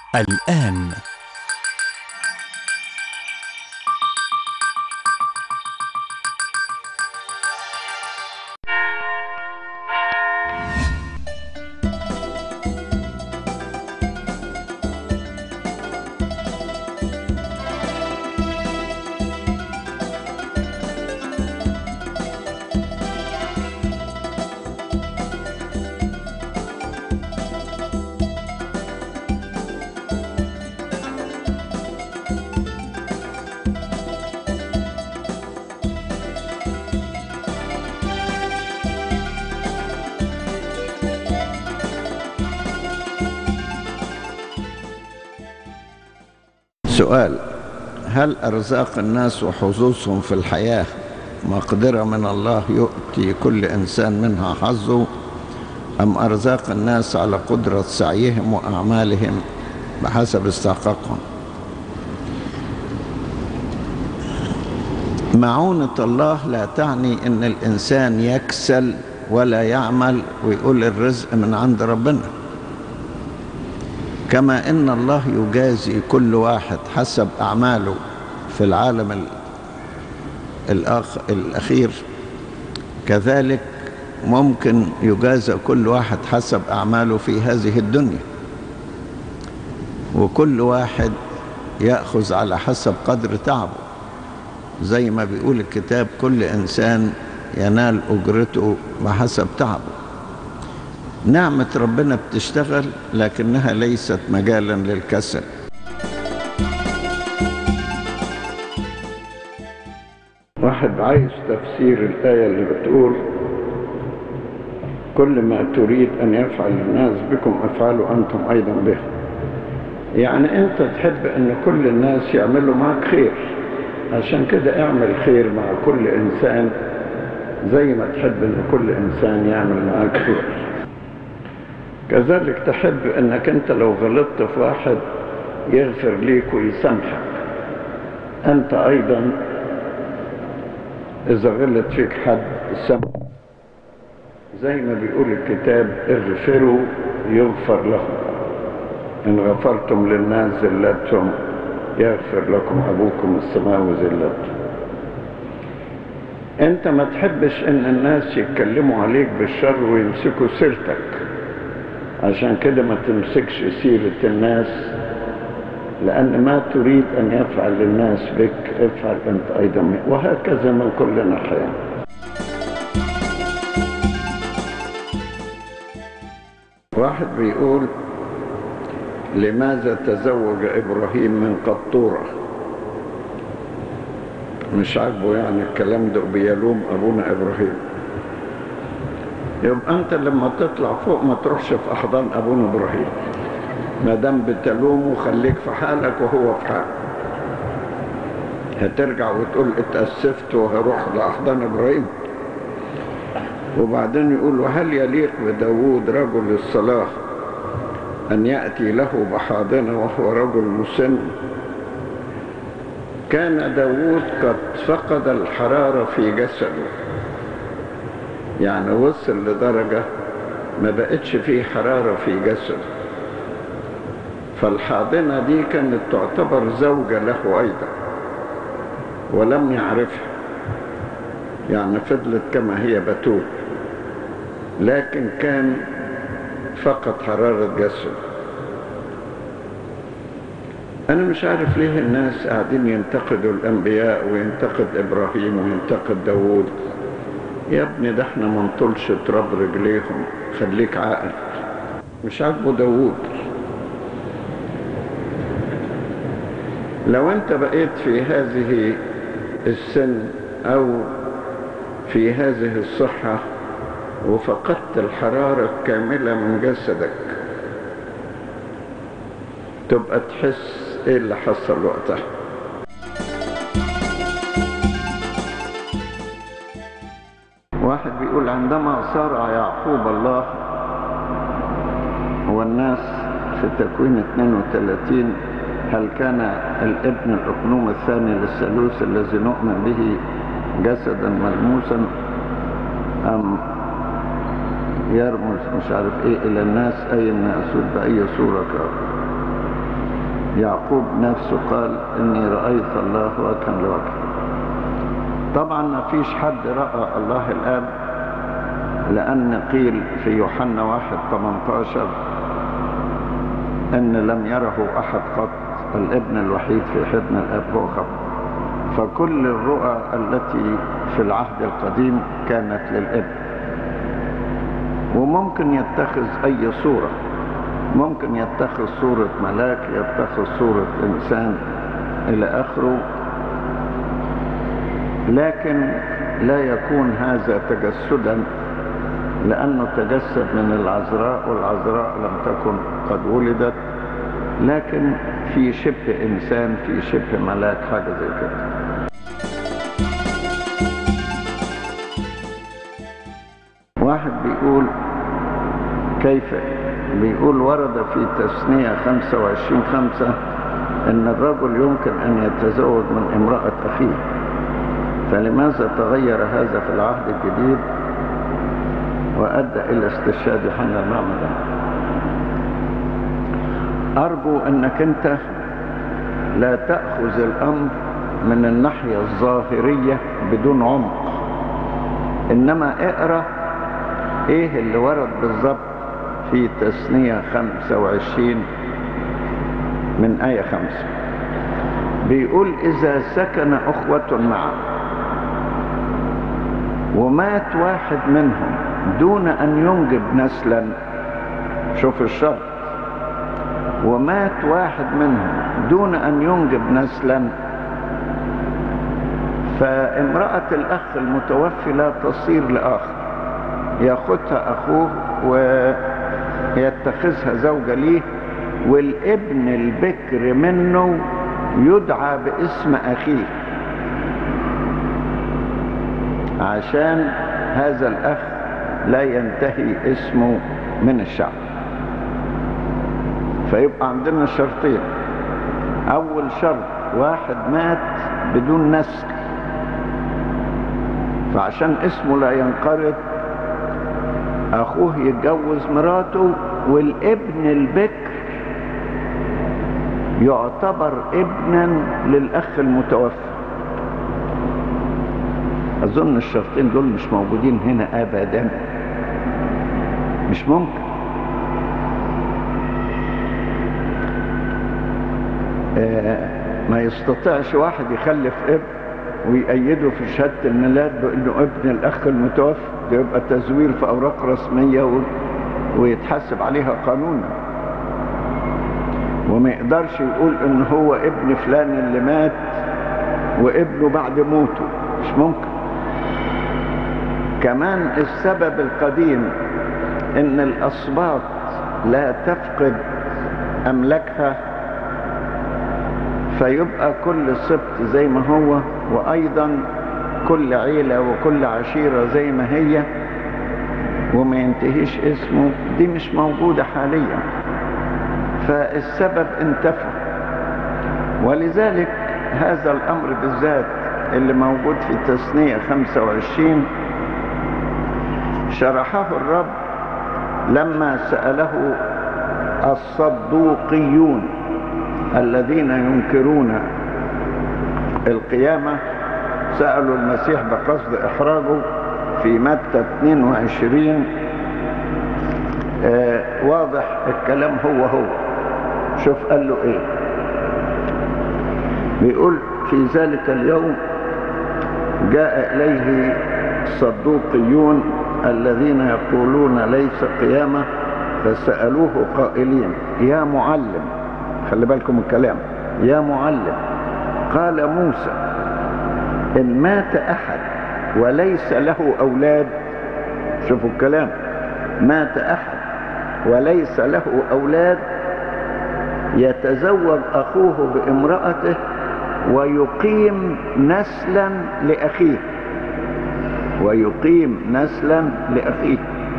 الآن سؤال هل أرزاق الناس وحظوظهم في الحياة مقدرة من الله يؤتي كل إنسان منها حظه أم أرزاق الناس على قدرة سعيهم وأعمالهم بحسب استحقاقهم معونة الله لا تعني أن الإنسان يكسل ولا يعمل ويقول الرزق من عند ربنا كما ان الله يجازي كل واحد حسب اعماله في العالم الأخ الاخير كذلك ممكن يجازى كل واحد حسب اعماله في هذه الدنيا وكل واحد ياخذ على حسب قدر تعبه زي ما بيقول الكتاب كل انسان ينال اجرته بحسب تعبه نعمة ربنا بتشتغل لكنها ليست مجالا للكسل واحد عايز تفسير الآية اللي بتقول كل ما تريد أن يفعل الناس بكم افعلوا أنتم أيضا به يعني أنت تحب أن كل الناس يعملوا معك خير عشان كده اعمل خير مع كل إنسان زي ما تحب أن كل إنسان يعمل معك خير كذلك تحب انك انت لو غلطت في واحد يغفر ليك ويسامحك انت ايضا اذا غلط فيك حد سامح زي ما بيقول الكتاب اغفروا يغفر لهم ان غفرتم للناس زلتهم يغفر لكم ابوكم السماء زلتهم انت ما تحبش ان الناس يتكلموا عليك بالشر ويمسكوا سيرتك عشان كده ما تمسكش سيرة الناس لأن ما تريد أن يفعل الناس بك افعل أنت أيضا وهكذا من كل ناحية واحد بيقول لماذا تزوج إبراهيم من قطورة مش عاجبه يعني الكلام ده بيلوم أبونا إبراهيم يبقى انت لما تطلع فوق ما تروحش في احضان ابونا ابراهيم ما دام بتلومه خليك في حالك وهو في حاله هترجع وتقول اتأسفت وهروح لأحضان إبراهيم وبعدين يقول وهل يليق بداود رجل الصلاة أن يأتي له بحاضنة وهو رجل مسن كان داود قد فقد الحرارة في جسده يعني وصل لدرجة ما بقتش فيه حرارة في جسده فالحاضنة دي كانت تعتبر زوجة له أيضا ولم يعرفها يعني فضلت كما هي بتول لكن كان فقد حرارة جسده أنا مش عارف ليه الناس قاعدين ينتقدوا الأنبياء وينتقد إبراهيم وينتقد داوود يا ابني ده احنا ما نطولش تراب رجليهم خليك عاقل مش عاجبه داوود لو انت بقيت في هذه السن او في هذه الصحة وفقدت الحرارة الكاملة من جسدك تبقى تحس ايه اللي حصل وقتها واحد بيقول عندما صارع يعقوب الله والناس في تكوين 32 هل كان الابن الأقنوم الثاني للثالوث الذي نؤمن به جسدا ملموسا أم يرمز مش عارف ايه إلى الناس أي الناس بأي صورة كان يعقوب نفسه قال إني رأيت الله وجها لوجه طبعا ما فيش حد رأى الله الآب لأن قيل في يوحنا واحد 18 أن لم يره أحد قط الابن الوحيد في حضن الأب هو خبر فكل الرؤى التي في العهد القديم كانت للابن وممكن يتخذ أي صورة ممكن يتخذ صورة ملاك يتخذ صورة إنسان إلى آخره لكن لا يكون هذا تجسدا لأنه تجسد من العذراء والعذراء لم تكن قد ولدت لكن في شبه إنسان في شبه ملاك حاجة زي كده واحد بيقول كيف بيقول ورد في تثنية 25 خمسة ان الرجل يمكن ان يتزوج من امرأة اخيه فلماذا تغير هذا في العهد الجديد وادى الى استشهاد يوحنا المعمدان ارجو انك انت لا تأخذ الامر من الناحية الظاهرية بدون عمق انما اقرأ ايه اللي ورد بالظبط في تثنية 25 من آية 5 بيقول إذا سكن أخوة معا ومات واحد منهم دون أن ينجب نسلا شوف الشرط ومات واحد منهم دون أن ينجب نسلا فامرأة الأخ المتوفي لا تصير لآخر ياخدها أخوه ويتخذها زوجة ليه والابن البكر منه يدعى باسم أخيه عشان هذا الأخ لا ينتهي اسمه من الشعب فيبقى عندنا شرطين أول شرط واحد مات بدون نسل فعشان اسمه لا ينقرض أخوه يتجوز مراته والابن البكر يعتبر ابنا للأخ المتوفى أظن الشرطين دول مش موجودين هنا أبدا مش ممكن آه ما يستطيعش واحد يخلف ابن ويأيده في شهادة الميلاد بأنه ابن الأخ المتوفى ده يبقى تزوير في أوراق رسمية و... ويتحاسب عليها قانونا وما يقدرش يقول ان هو ابن فلان اللي مات وابنه بعد موته مش ممكن كمان السبب القديم ان الاسباط لا تفقد املاكها فيبقى كل سبط زي ما هو وايضا كل عيلة وكل عشيرة زي ما هي وما ينتهيش اسمه دي مش موجودة حاليا فالسبب انتفى ولذلك هذا الأمر بالذات اللي موجود في تثنية 25 شرحه الرب لما سأله الصدوقيون الذين ينكرون القيامة سألوا المسيح بقصد إحراجه في متى 22 آه واضح الكلام هو هو شوف قال له ايه بيقول في ذلك اليوم جاء إليه صدوقيون الذين يقولون ليس قيامة فسألوه قائلين يا معلم خلي بالكم الكلام يا معلم قال موسى إن مات أحد وليس له أولاد شوفوا الكلام مات أحد وليس له أولاد يتزوج أخوه بامرأته ويقيم نسلا لأخيه ويقيم نسلا لأخيه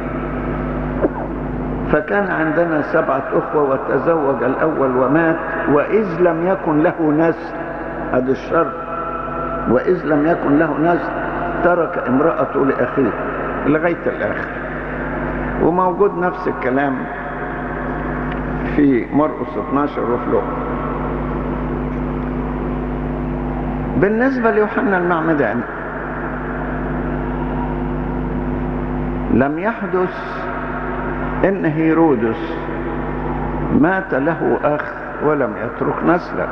فكان عندنا سبعة أخوة وتزوج الأول ومات وإذ لم يكن له نسل هذا الشرط وإذ لم يكن له نسل ترك امرأته لأخيه لغاية الآخر وموجود نفس الكلام في مرقس 12 وفي لقا بالنسبة ليوحنا المعمدان لم يحدث ان هيرودس مات له اخ ولم يترك نسلا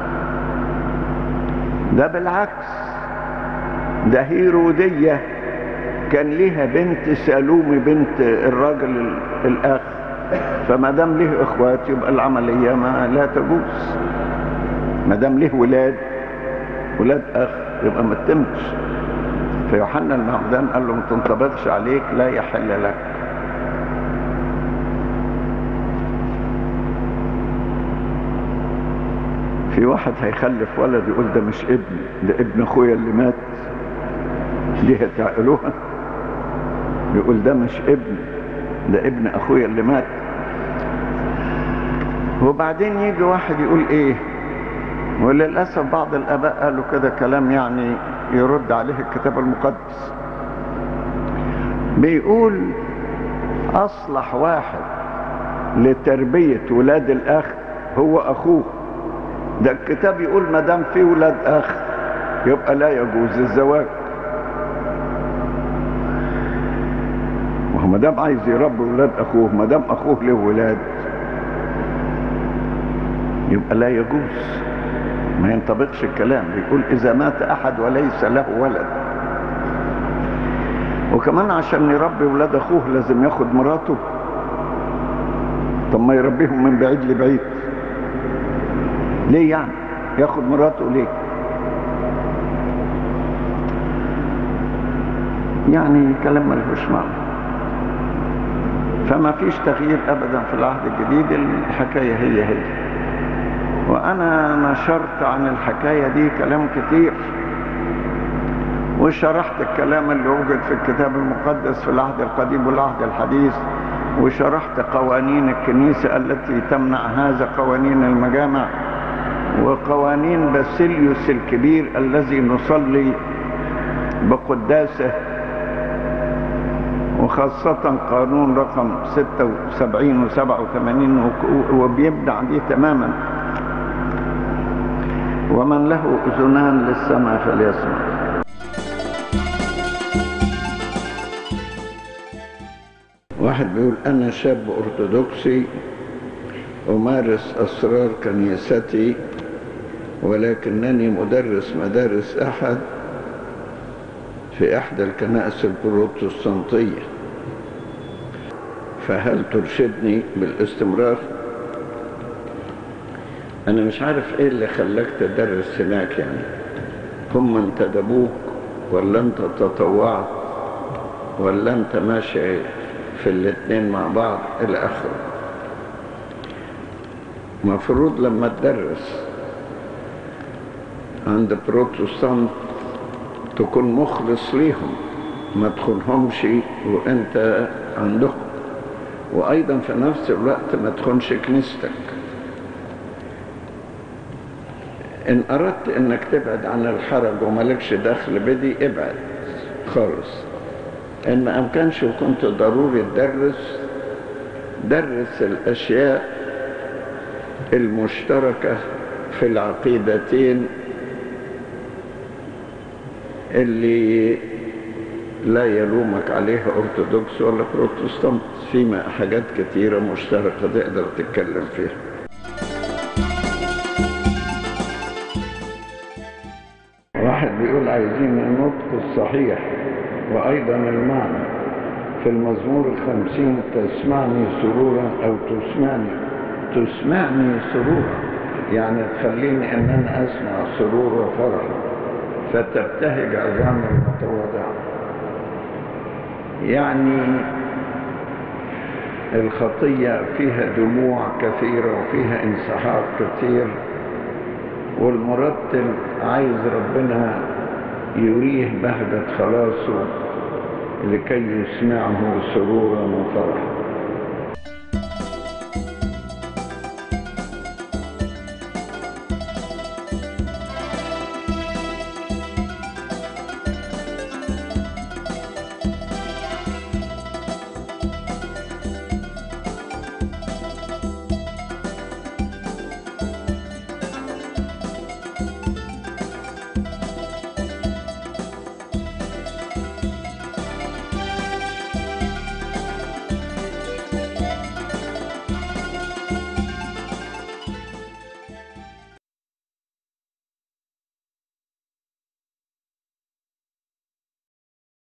ده بالعكس ده هيرودية كان ليها بنت سالومي بنت الراجل الاخ فما دام له اخوات يبقى العملية ما لا تجوز ما دام له ولاد ولاد اخ يبقى ما تتمش فيوحنا المعمدان قال له ما تنطبقش عليك لا يحل لك في واحد هيخلف ولد يقول ده مش ابن ده ابن اخويا اللي مات دي هتعقلوها يقول ده مش ابن ده ابن اخويا اللي مات وبعدين يجي واحد يقول ايه وللأسف بعض الآباء قالوا كده كلام يعني يرد عليه الكتاب المقدس بيقول أصلح واحد لتربية ولاد الأخ هو أخوه ده الكتاب يقول ما دام في ولاد أخ يبقى لا يجوز الزواج وهو ما دام عايز يربي ولاد أخوه ما دام أخوه له ولاد يبقى لا يجوز ما ينطبقش الكلام بيقول إذا مات أحد وليس له ولد وكمان عشان يربي ولاد أخوه لازم ياخد مراته طب ما يربيهم من بعيد لبعيد ليه يعني ياخد مراته ليه يعني كلام ملهوش معنى فما فيش تغيير ابدا في العهد الجديد الحكايه هي هي وانا نشرت عن الحكايه دي كلام كتير وشرحت الكلام اللي وجد في الكتاب المقدس في العهد القديم والعهد الحديث وشرحت قوانين الكنيسه التي تمنع هذا قوانين المجامع وقوانين باسيليوس الكبير الذي نصلي بقداسه وخاصة قانون رقم 76 و 87 وبيبدع دي تماما ومن له أذنان للسمع فليسمع واحد بيقول أنا شاب أرثوذكسي أمارس أسرار كنيستي ولكنني مدرس مدارس أحد في إحدى الكنائس البروتستانتية فهل ترشدني بالاستمرار أنا مش عارف إيه اللي خلاك تدرس هناك يعني هم انتدبوك ولا أنت تطوعت ولا أنت ماشي في الاتنين مع بعض إلى آخره مفروض لما تدرس عند بروتستانت تكون مخلص ليهم ما تخونهمش وانت عندهم وايضا في نفس الوقت ما تخونش كنيستك ان اردت انك تبعد عن الحرج وملكش دخل بدي ابعد خالص ان ما امكنش وكنت ضروري تدرس درس الاشياء المشتركة في العقيدتين اللي لا يلومك عليها أرثوذكس ولا بروتستانت في حاجات كتيرة مشتركة تقدر تتكلم فيها واحد بيقول عايزين النطق الصحيح وأيضا المعنى في المزمور الخمسين تسمعني سرورا أو تسمعني تسمعني سرورا يعني تخليني ان انا اسمع سرور وفرح فتبتهج عظام المتواضع يعني الخطية فيها دموع كثيرة وفيها انسحاق كثير والمرتل عايز ربنا يريه بهجة خلاصه لكي يسمعه سرورا وفرحا